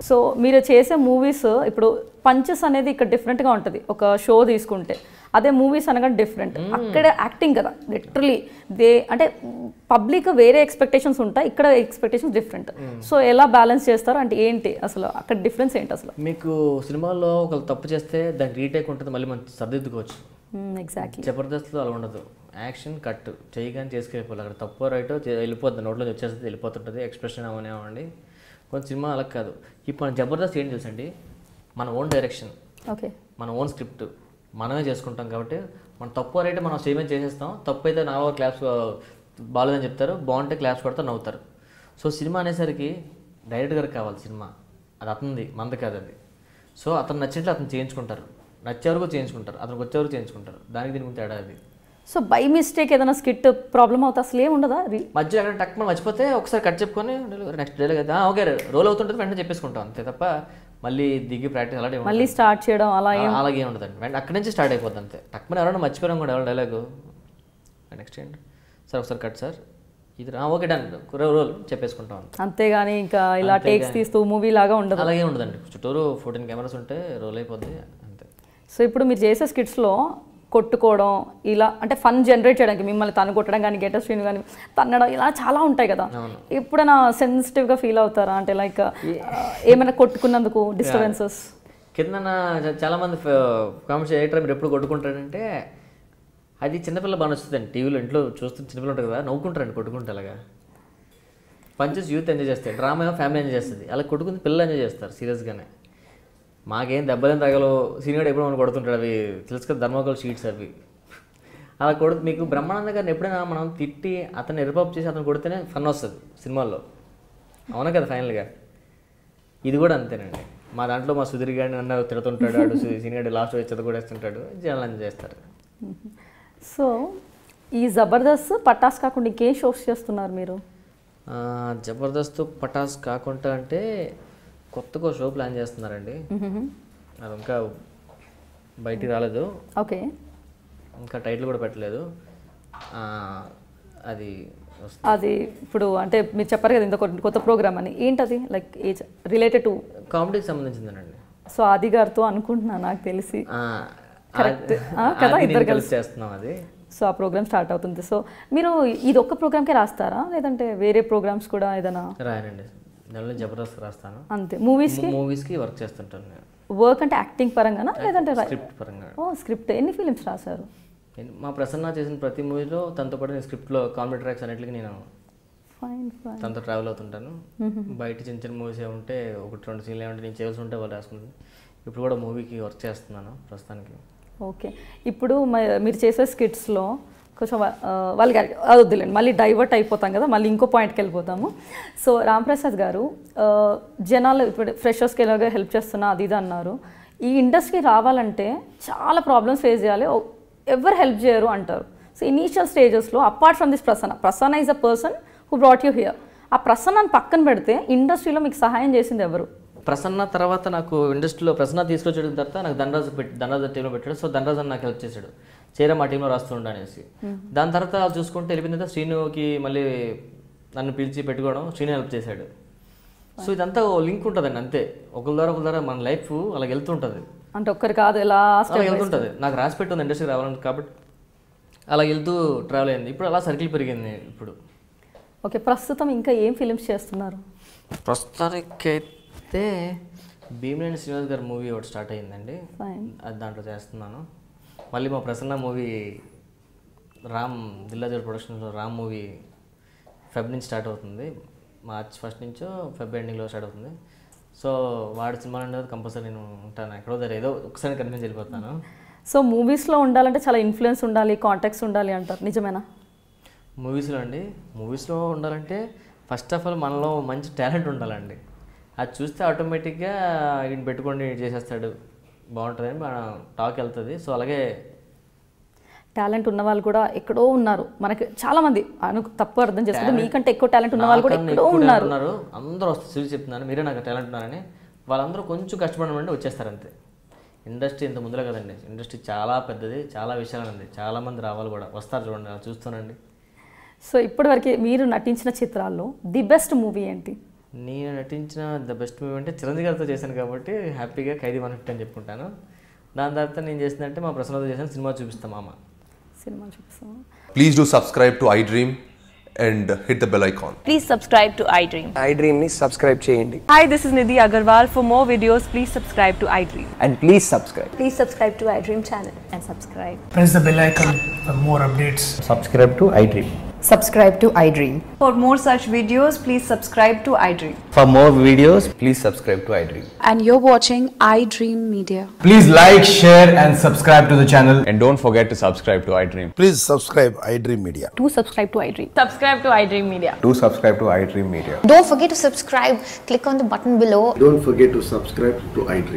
So మీరు చేసే movies ఇప్పుడు పంచెస్ అనేది ఇక్కడ డిఫరెంట్గా ఉంటుంది ఒక షో తీసుకుంటే అదే మూవీస్ అనగా డిఫరెంట్ అక్కడ యాక్టింగ్ కదా లిటరలీ దే అంటే పబ్లిక్ వేరే ఎక్స్పెక్టేషన్స్ ఉంటాయి ఇక్కడ ఎక్స్పెక్టేషన్స్ డిఫరెంట్ సో ఎలా బ్యాలెన్స్ చేస్తారు అంటే ఏంటి అసలు అక్కడ డిఫరెన్స్ ఏంటి అసలు మీకు సినిమాల్లో ఒకళ్ళు తప్పు చేస్తే దానికి రీటేక్ ఉంటుంది మళ్ళీ మనం సర్దిద్దుకోవచ్చు ఎగ్జాక్ట్లీ జబర్దస్త్లో అలా ఉండదు యాక్షన్ కట్ చేయగానే చేసుకెళ్ళిపోవాలి అక్కడ తప్పు రైటో వెళ్ళిపోతుంది నోట్లో వచ్చేస్తుంది వెళ్ళిపోతుంటుంది ఎక్స్ప్రెషన్ అవనివ్వండి కొంచెం సినిమా అలా కాదు ఇప్పుడు మన జబర్దస్త్ ఏం తెలుసండి మన ఓన్ డైరెక్షన్ ఓకే మన ఓన్ స్క్రిప్ట్ మనమే చేసుకుంటాం కాబట్టి మన తప్పు రైతే మనం సేమే చేసేస్తాం తప్పు అయితే నా క్లాప్స్ బాగాలేదని చెప్తారు బాగుంటే క్లాప్స్ కొడతారు నవ్వుతారు సో సినిమా అనేసరికి డైరెక్ట్ గారికి కావాలి సినిమా అది అతనిది మంది కాదు అది సో అతను నచ్చినట్లు అతను చేయించుకుంటారు నచ్చే వరకు చేయించుకుంటారు అతనికి వచ్చే వరకు చేయించుకుంటారు దానికి దీనికి తేడా అది సో బై మిస్టేక్ ఏదైనా స్కిట్ ప్రాబ్లం అవుతా అసలు ఏం ఉండదా రి- మధ్యలో ఎక్కడ టక్ మనం మర్చిపోతే ఒకసారి కట్ చెప్పుకొని నెక్స్ట్ డైలాగ్ అయితే "ఆ, ఓకే రోల్ అవుతుంటుంది వెంటనే చెప్పేసుకుంటాం అంతే తప్ప మళ్ళీ దిగి ప్రాక్టీస్ అలాగే ఉండదు. మళ్ళీ స్టార్ట్ చేయడం అలా ఏం ఆ- అలాగే ఉండదండి వెంటనే అక్కడి నుంచి స్టార్ట్ అయిపోద్ది అంతే టక్మని ఎవరైనా మర్చిపోయాం కూడా ఎవరు డైలాగు నెక్స్ట్ ఏంటి సార్ ఒకసారి కట్ సార్ ఇది రా ఓకే డన్ రోల్ చెప్పేసుకుంటాం అంతే అంతేగాని ఇంకా ఇలా టేక్స్ తీస్తూ మూవీ లాగా ఉండదు అలాగే ఉండదండి చుట్టూరు ఫోర్టీన్ కెమెరాస్ ఉంటే రోల్ అయిపోద్ది అంతే సో ఇప్పుడు మీరు చేసే స్కిట్స్లో కొట్టుకోవడం ఇలా అంటే ఫన్ జనరేట్ చేయడానికి మిమ్మల్ని తను కొట్టడం కానీ గెటర్ సీన్ కానీ తన్నడం ఇలా చాలా ఉంటాయి కదా ఎప్పుడైనా సెన్సిటివ్గా ఫీల్ అవుతారా అంటే లైక్ ఏమైనా కొట్టుకున్నందుకు డిస్టర్బెన్సెస్ కింద చాలా మంది కామెంట్స్ చేయటం మీరు ఎప్పుడు కొట్టుకుంటారంటే అది చిన్నపిల్ల బాగా నచ్చుతుందండి టీవీలో ఇంట్లో చూస్తే చిన్నపిల్ల ఉంటుంది కదా నవ్వుకుంటారండి కొట్టుకుంటే అలాగా పంచెస్ యూత్ ఎంజాయ్ చేస్తాయి డ్రామా ఏమో ఫ్యామిలీ ఎంజాయ్ చేస్తుంది అలా కొట్టుకుని పిల్లలు ఎంజాయ్ చేస్తారు సీరియస్గానే మాకేం దెబ్బలేం తగలో సీనియర్ ఎప్పుడు మనం కొడుతుంటాడు అవి తెలుసు కదా ధర్మకోల్ షీట్స్ అవి అలా కొడు మీకు బ్రహ్మానంద గారిని ఎప్పుడైనా మనం తిట్టి అతన్ని ఎరుపాపు చేసి అతను కొడితేనే ఫన్ వస్తుంది సినిమాల్లో అవునా కదా ఫైనల్గా ఇది కూడా అంతేనండి మా దాంట్లో మా సుధీర్ గారిని అన్నారు తిడుతుంటాడు ఆడు సీనియర్ లాస్ట్ వచ్చి చదువుకొడేస్తుంటాడు జనాలు ఎంజాయ్ చేస్తారు సో ఈ జబర్దస్త్ పటాస్ కాకుండా ఇంకేం షోస్ చేస్తున్నారు మీరు ఆ, జబర్దస్త్ పటాస్ కాకుండా అంటే కొత్తగా షో ప్లాన్ చేస్తున్నారండి అది ఇంకా బయటికి రాలేదు ఓకే ఇంకా టైటిల్ కూడా పెట్టలేదు ఆ, అది వస్తుంది. అది ఇప్పుడు అంటే మీరు చెప్పారు కదా ఇంత కొత్త- కొత్త ప్రోగ్రామ్ అని ఏంటది లైక్ ఏజ్ రిలేటెడ్ టు కామెడీకి సంబంధించిందేనండి సో ఆది గారితో అనుకుంటున్నాను నాకు తెలిసి ఆ, Correct. అది- ఆ, కదా, అది ఇద్దరు నేను కలిసి చేస్తున్నాం అది సో ఆ ప్రోగ్రామ్ స్టార్ట్ అవుతుంది సో మీరు ఇది ఒక్క ప్రోగ్రామ్కే రాస్తారా లేదంటే వేరే ప్రోగ్రామ్స్ కూడా ఏదైనా రాయనండి నెలలో జబర్దస్త్ రాస్తాను అంతే మూవీస్కి మూవీస్కి వర్క్ చేస్తుంటాను నేను వర్క్ అంటే యాక్టింగ్ పరంగానా లేదంటే రా- స్క్రిప్ట్ పరంగా ఓ స్క్రిప్ట్ ఎన్ని ఫిలిమ్స్ రాశారు నేను- మా ప్రసన్న చేసిన ప్రతి మూవీలో తనతో పాటు నేను స్క్రిప్ట్లో కామెడీ ట్రాక్స్ అన్నిటికీ నేను ఫైన్ ఫైన్ తనతో ట్రావెల్ అవుతుంటాను బయట చిన్న చిన్న మూవీస్ ఏముంటే ఒకటి రెండు సీన్లు ఏమంటే నేను చేయాల్సి ఉంటే వాళ్ళు రాసుకుంటాను ఇప్పుడు కూడా మూవీకి వర్క్ చేస్తున్నాను ప్రస్తుతానికి ఓకే ఇప్పుడు మ- మీరు చేసే స్కిట్స్లో కొంచెం వా- ఆ, వాళ్ళకి అది వద్దులేండి మళ్ళీ డైవర్ట్ అయిపోతాం కదా మళ్ళీ ఇంకో పాయింట్కి వెళ్ళిపోతాము సో రాంప్రసాద్ గారు ఆ, జనాలు ఇప్పుడు ఫ్రెషర్స్కి ఎలాగో హెల్ప్ చేస్తున్నా అది ఇది అన్నారు ఈ ఇండస్ట్రీ రావాలంటే చాలా ప్రాబ్లమ్స్ ఫేస్ చేయాలి ఓ- ఎవరు హెల్ప్ చేయరు అంటారు సో ఇనీషియల్ స్టేజెస్లో apart from this Prasanna Prasanna is a person who brought you here ఆ ప్రసన్నని పక్కన పెడితే ఇండస్ట్రీలో మీకు సహాయం చేసింది ఎవరు ప్రసన్న తర్వాత నాకు ఇండస్ట్రీలో ప్రసన్న తీసుకొచ్చిన తర్వాత నాకు ధనరాజు పెట్టి ధనరాజు టీంలో పెట్టాడు సో ధనరాజు అని నాకు హెల్ప్ చేశాడు చేరే మా టీంలో రాస్తుండ అనేసి దాని తర్వాత చూసుకుంటే వెళ్ళిపోయిన తర్వాత శ్రీనుకి మళ్ళీ నన్ను పిలిచి పెట్టుకోవడం శ్రీను హెల్ప్ చేశాడు సో ఇదంతా లింక్ ఉంటుందండి అంతే ఒకరి ద్వారా ఒకరి ద్వారా మన లైఫ్ అలా వెళ్తుంటుంది అంటే ఒక్కరు కాదు లాస్ట్ అలా వెళ్తుంటుంది నాకు రాసి పెట్టుంది ఇండస్ట్రీ రావాలని కాబట్టి అలా వెళ్తూ ట్రావెల్ అయింది ఇప్పుడు అలా సర్కిల్ పెరిగింది ఇప్పుడు ఓకే ప్రస్తుతం ఇంకా ఏం ఫిలిమ్స్ చేస్తున్నారు ప్రస్తుతానికైతే భీమినేని శ్రీనివాస్ గారి మూవీ ఒకటి స్టార్ట్ అయ్యిందండి ఫైన్ అది దాంట్లో చేస్తున్నాను మళ్ళీ మా ప్రసన్న మూవీ రామ్ దిల్లాజర్ ప్రొడక్షన్లో రామ్ మూవీ ఫెబ్ నుంచి స్టార్ట్ అవుతుంది మార్చ్ ఫస్ట్ నుంచో ఫెబ్ ఎండింగ్లో స్టార్ట్ అవుతుంది సో వాడి సినిమా ఉండదు కంపల్సరీ నేను ఉంటాను ఎక్కడో దగ్గర ఏదో ఒకసారి కనిపించి వెళ్ళిపోతాను సో మూవీస్లో ఉండాలంటే చాలా ఇన్ఫ్లుయెన్స్ ఉండాలి కాంటాక్ట్స్ ఉండాలి అంటారు నిజమేనా మూవీస్లో అండి మూవీస్లో ఉండాలంటే ఫస్ట్ ఆఫ్ ఆల్ మనలో మంచి టాలెంట్ ఉండాలండి అది చూస్తే ఆటోమేటిక్గా ఈయన పెట్టుకొని చేసేస్తాడు బాగుంటుందని మన టాక్ వెళ్తుంది సో అలాగే టాలెంట్ ఉన్న వాళ్ళు కూడా ఎక్కడో ఉన్నారు మనకి చాలా మంది అను తప్పు అర్థం చేసుకుంటే మీకంటే ఎక్కువ టాలెంట్ ఉన్న వాళ్ళు కూడా నాకన్నా ఎక్కడో ఎక్కువ ఉన్నారు talent ఉన్నారు అందరూ వస్తారు సిరి చెప్తున్నాను మీరే నాకు టాలెంట్ ఉన్నారని వాళ్ళందరూ కొంచెం కష్టపడమంటే వచ్చేస్తారు అంతే ఇండస్ట్రీ ఇంత ముందులో కదండి ఇండస్ట్రీ చాలా పెద్దది చాలా విషయాలు ఉంది చాలా మంది రావాలి కూడా వస్తారు చూడండి అలా చూస్తానండి సో ఇప్పటివరకు మీరు నటించిన చిత్రాల్లో ది బెస్ట్ మూవీ ఏంటి నేను నటించిన ద బెస్ట్ మూవీ అంటే చిరంజీవి గారితో చేశాను కాబట్టి హ్యాపీగా ఖైదీ వన్ ఫిఫ్టీ అని చెప్పుకుంటాను దాని తర్వాత నేను చేసిందంటే మా ప్రసన్నతో చేశాను సినిమా చూపిస్తాం మామ సినిమా చూపిస్తాం Please do subscribe to iDream and hit the bell icon. Please subscribe to iDream. iDream ని సబ్స్క్రైబ్ చేయండి Hi, this is Nidhi Agarwal. For more videos, please subscribe to iDream. And please subscribe Please subscribe to iDream channel and subscribe. press the bell icon for more updates. subscribe to iDream. subscribe to iDream. For more such videos, please subscribe to iDream. For more videos, please subscribe to iDream. and you're watching iDream Media. Please like, share, and subscribe to the channel. And don't forget to subscribe to iDream. Please subscribe iDream Media. Do subscribe to iDream. Subscribe to iDream Media. Do subscribe to iDream Media. Don't forget to subscribe. Click on the button below Don't forget to subscribe to iDream.